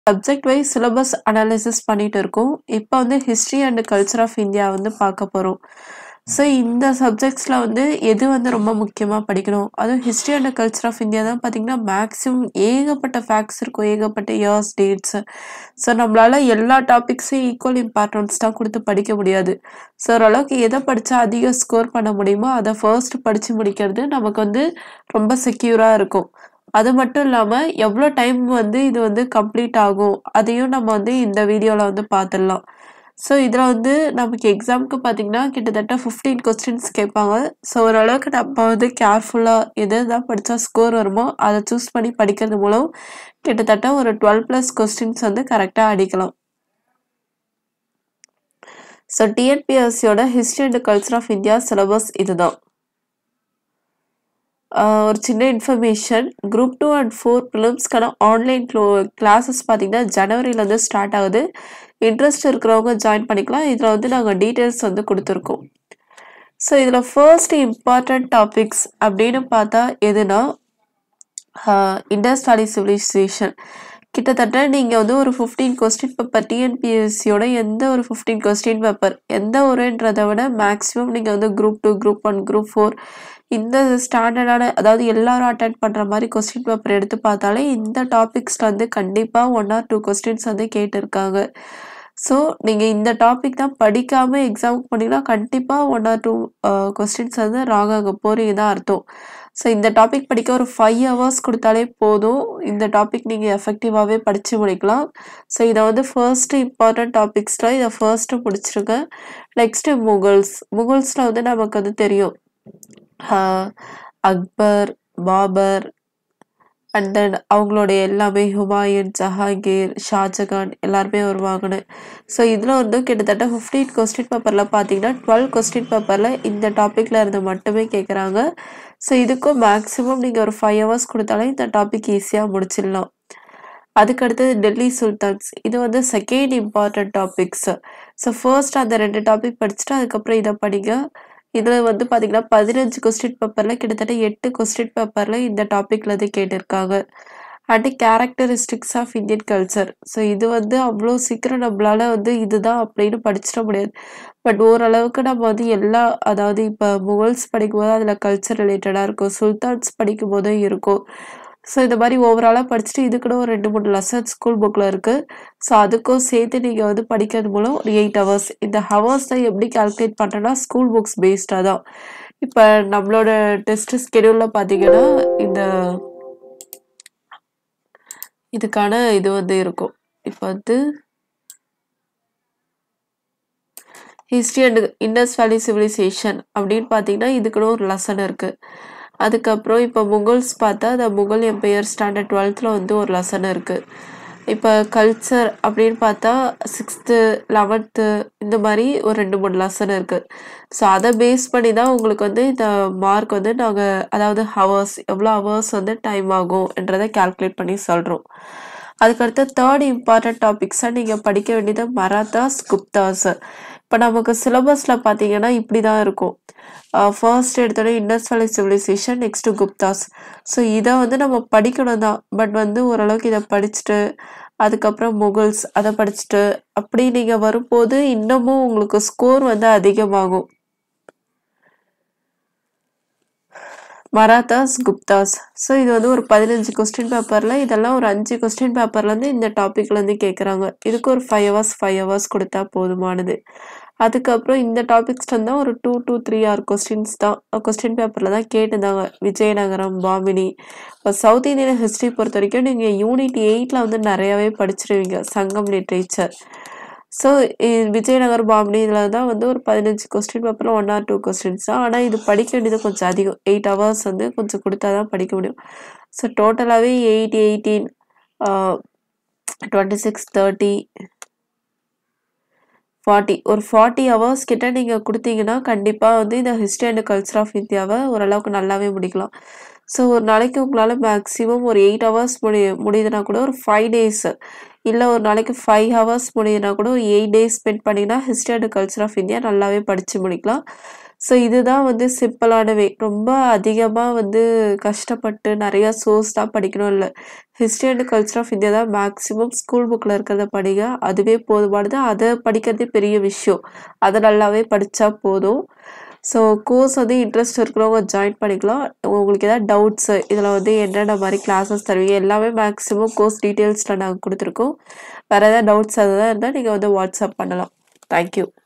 Subject wise syllabus analysis பண்ணிட்டு இருக்கோம். இப்போ வந்து history and culture of India வந்து பார்க்க போறோம். ஸோ இந்த சப்ஜெக்ட்ஸ்ல வந்து எது வந்து ரொம்ப முக்கியமா படிக்கணும்? அதுவும் history and culture of India தான் பார்த்தீங்கன்னா, மேக்ஸிமம் ஏகப்பட்ட ஃபேக்ட்ஸ் இருக்கும். ஏகப்பட்ட இயர்ஸ், டேட்ஸ். ஸோ நம்மளால எல்லா டாபிக்ஸையும் ஈக்குவல் இம்பார்ட்டன்ஸ் தான் குடுத்து படிக்க முடியாது. ஸோ ஓரளவுக்கு எத படிச்சா அதிக ஸ்கோர் பண்ண முடியுமோ, அத ஃபர்ஸ்ட் படிச்சு முடிக்கிறது நமக்கு வந்து ரொம்ப செக்யூரா இருக்கும். அது மட்டும் இல்லாம, எவ்வளோ டைம் வந்து இது வந்து கம்ப்ளீட் ஆகும்? அதையும் நம்ம வந்து இந்த வீடியோல வந்து பார்த்துடலாம். ஸோ இதுல வந்து நமக்கு எக்ஸாம்க்கு பார்த்தீங்கன்னா, கிட்டத்தட்ட 15 கொஸ்டின்ஸ் கேட்பாங்க. ஸோ ஓரளவுக்கு நம்ம வந்து கேர்ஃபுல்லா எது எதெல்லாம் படிச்சா ஸ்கோர் வருமோ, அத சூஸ் பண்ணி படிக்கிறது மூலம் கிட்டத்தட்ட ஒரு 12 பிளஸ் கொஸ்டின்ஸ் வந்து கரெக்ட்டா அடிக்கலாம். ஸோ டிஎன்பிஎஸ்சியோட history and culture of India syllabus இதுதான். ஆ ஒரு சின்ன இன்ஃபர்மேஷன். குரூப் 2 அண்ட் 4 பிலிம்ஸ்க்கான ஆன்லைன் க்ளோ கிளாஸஸ் பார்த்தீங்கன்னா, ஜனவரிலருந்து ஸ்டார்ட் ஆகுது. இன்ட்ரெஸ்ட் இருக்கிறவங்க ஜாயின் பண்ணிக்கலாம். இதுல வந்து நாங்க டீட்டெயில்ஸ் வந்து குடுத்துருக்கோம். ஸோ இதுல ஃபர்ஸ்ட் இம்பார்ட்டன்ட் டாபிக்ஸ் அப்படின்னு பார்த்தா எதுனா, ஆ இண்டஸ் வேலி சிவிலைசேஷன். கிட்டத்தட்ட நீங்க வந்து ஒரு 15 கொஸ்டின் பேப்பர் டிஎன்பிஎஸ்சியோட எந்த ஒரு 15 கொஸ்டின் பேப்பர் எந்த ஒருன்றத விட மேக்ஸிமம் நீங்க வந்து குரூப் 2, குரூப் 1, குரூப் 4 இந்த ஸ்டாண்டர்டான அதாவது எல்லாரும் அட்டெண்ட் பண்ற மாரி கொஸ்டின் பேப்பர் எடுத்து பார்த்தாலே, இந்த டாபிக்ஸ்ல வந்து கண்டிப்பா 1 ஆர் 2 கொஸ்டின்ஸ் வந்து கேட்டிருக்காங்க. ஸோ நீங்க இந்த டாபிக் தான் படிக்காம எக்ஸாமுக்கு போனீங்கன்னா, கண்டிப்பா 1 ஆர் 2 அ கொஸ்டின்ஸ் வந்து ராங் ஆக போறீங்க தான் அர்த்தம். ஸோ இந்த டாபிக் படிக்க ஒரு 5 ஹவர்ஸ் குடுத்தாலே போதும். இந்த டாபிக் நீங்க எஃபெக்டிவாவே படிச்சு முடிக்கலாம். ஸோ இத வந்து ஃபர்ஸ்ட் இம்பார்ட்டன்ட் டாபிக்ஸ்ல இத ஃபர்ஸ்ட் முடிச்சிருங்க. Next Mughals. முகல்ஸ்ல வந்து நமக்கு வந்து தெரியும். ஆ அக்பர், பாபர் அண்ட் தென் அவங்களுடைய எல்லாமே ஹுமாயூன், ஜஹாங்கீர், ஷாஜகான் எல்லாருமே வருவாங்கன்னு. ஸோ இதுல வந்து கிட்டத்தட்ட 15 கொஸ்டின் பேப்பர்ல பார்த்தீங்கன்னா, 12 கொஸ்டின் பேப்பர்ல இந்த டாபிக்ல இருந்து மட்டுமே கேட்குறாங்க. ஸோ இதுக்கும் மேக்ஸிமம் நீங்க ஒரு 5 ஹவர்ஸ் குடுத்தாலே இந்த டாபிக் ஈஸியா முடிச்சிடலாம். அதுக்கு அடுத்தது டெல்லி சுல்தான்ஸ். இது வந்து second important topics. So first அந்த 2 டாபிக் படிச்சுட்டு அதுக்கப்புறம் இத படிங்க. இதுல வந்து பார்த்தீங்கன்னா, 15 கொஸ்டின் பேப்பர்ல கிட்டத்தட்ட 8 கொஸ்டின் பேப்பர்ல இந்த டாபிக்ல இருந்து கேட்டிருக்காங்க. And characteristics of Indian culture. So இது வந்து அவ்ளோ சீக்கிரம் நம்மளால வந்து இதுதான் அப்படின்னு படிச்சிட முடியாது. பட் ஓரளவுக்கு நம்ம வந்து எல்லா அதாவது இப்ப முகல்ஸ் படிக்கும்போது அதுல கல்ச்சர் ரிலேட்டடா இருக்கும். சுல்தான்ஸ் படிக்கும்போதும் இருக்கும். ஸோ இந்த மாரி ஓவராலா படிச்சுட்டு இதுக்குன்னு ஒரு 2, 3 லெசன் ஸ்கூல் புக்ல இருக்கு. ஸோ அதுக்கும் சேர்த்து நீங்க வந்து படிக்கிறது மூலம் ஒரு 8 ஹவர்ஸ். இந்த ஹவர்ஸ எப்படி கால்குலேட் பண்றேன்னா, ஸ்கூல் புக்ஸ் பேஸ்டா தான். இப்ப நம்மளோட டெஸ்ட் ஸ்கெடியூல்ல பார்த்தீங்கன்னா, இந்த இதுக்கான இது வந்து இருக்கும். இப்ப வந்து history and Indus valley civilisation அப்படின்னு பார்த்தீங்கன்னா, இதுக்குன்னு ஒரு லெசன் இருக்கு. அதுக்கப்புறம் இப்ப முகல்ஸ் பார்த்தா, த முகல் எம்பயர் ஸ்டாண்டர்ட் 12த்ல வந்து ஒரு லெசன் இருக்கு. இப்ப கல்ச்சர் அப்படின்னு பார்த்தா 6த், 11த் இந்த மாரி ஒரு 2, 3 லெசன் இருக்கு. ஸோ அத பேஸ் பண்ணி தான் உங்களுக்கு வந்து இந்த மார்க் வந்து நாங்க அதாவது ஹவர்ஸ் எவ்வளோ ஹவர்ஸ் வந்து டைம் ஆகும்ன்றத கால்குலேட் பண்ணி சொல்றோம். அதுக்கடுத்து தேர்ட் இம்பார்ட்டன்ட் டாபிக்ஸா நீங்க படிக்க வேண்டியது மராத்தாஸ், குப்தாஸ். இப்ப நமக்கு சிலபஸ்ல பார்த்தீங்கன்னா, இப்படி தான் இருக்கும். அ ஃபர்ஸ்ட் எடுத்தோனே Indus valley civilisation, next Guptas. So இத வந்து நம்ம படிக்கணும் தான். பட் வந்து ஓரளவுக்கு இத படிச்சுட்டு, அதுக்கப்புறம் முகல்ஸ் அத படிச்சுட்டு, அப்படி நீங்க வரும்போது இன்னமும் உங்களுக்கு ஸ்கோர் வந்து அதிகமாகும். மராத்தாஸ், குப்தாஸ். ஸோ இது வந்து ஒரு 15 கொஸ்டின் பேப்பர்ல இதெல்லாம் ஒரு 5 கொஸ்டின் பேப்பர்லேருந்து இந்த டாபிக்ல இருந்து கேட்குறாங்க. இதுக்கு ஒரு 5 ஹவர்ஸ், 5 ஹவர்ஸ் குடுத்தா போதுமானது. அதுக்கப்புறம் இந்த டாபிக்ஸ்ல இருந்தா ஒரு 2 டூ 3 ஆர் கொஸ்டின்ஸ் தான் கொஸ்டின் பேப்பர்ல தான் கேட்டிருந்தாங்க. விஜயநகரம், பாமினி. இப்ப சவுத் இந்தியன் ஹிஸ்ட்ரி பொறுத்தவரைக்கும் நீங்க யூனிட் 8ல வந்து நெறையாவே படிச்சிருவீங்க. சங்கம் லிட்ரேச்சர். ஸோ இ விஜயநகர், பாமினி இதுல தான் வந்து ஒரு 15 கொஸ்டின் பேப்பர்ல 1 ஆர் 2 கொஸ்டின்ஸ் தான். ஆனா இது படிக்க வேண்டியது கொஞ்சம் அதிகம். 8 ஹவர்ஸ் வந்து கொஞ்சம் குடுத்தா தான் படிக்க முடியும். ஸோ டோட்டலாவே 8, 18 ஆ 26, 30 40 ஒரு 40 ஹவர்ஸ் கிட்ட நீங்க குடுத்தீங்கன்னா, கண்டிப்பா வந்து இந்த ஹிஸ்ட்ரி அண்ட் கல்ச்சர் ஆஃப் இந்தியாவ ஓரளவுக்கு நல்லாவே முடிக்கலாம். ஸோ ஒரு நாளைக்கு உங்களால மேக்ஸிமம் ஒரு 8 ஹவர்ஸ் முடி முடியுதுன்னா கூட ஒரு 5 டேஸ் இல்ல ஒரு நாளைக்கு 5 ஹவர்ஸ் முடியுதுன்னா கூட ஒரு 8 டேஸ் ஸ்பெண்ட் பண்ணீங்கன்னா, history and culture of India நல்லாவே படிச்சு முடிக்கலாம். ஸோ இதுதான் வந்து சிம்பிளான வே. ரொம்ப அதிகமா வந்து கஷ்டப்பட்டு நெறைய சோர்ஸ்லாம் படிக்கணும் இல்ல. History and culture of India தான் மேக்ஸிமம் ஸ்கூல் புக்ல இருக்கிறத படிங்க. அதுவே போதுமானது. அத படிக்கிறதே பெரிய விஷயம். அத நல்லாவே படிச்சா போதும். ஸோ கோர்ஸ் வந்து இன்ட்ரெஸ்ட் இருக்கிறவங்க ஜாயின் பண்ணிக்கலாம். உங்களுக்கு ஏதாவது டவுட்ஸ் இதில வந்து என்னென்ன மாரி கிளாஸஸ் தருவீங்க எல்லாமே மேக்ஸிமம் கோர்ஸ் டீட்டெயில்ஸ்ல நாங்க குடுத்துருக்கோம். வேற ஏதாவது டவுட்ஸ் எதா இருந்தா நீங்க வந்து வாட்ஸ்அப் பண்ணலாம். Thank you.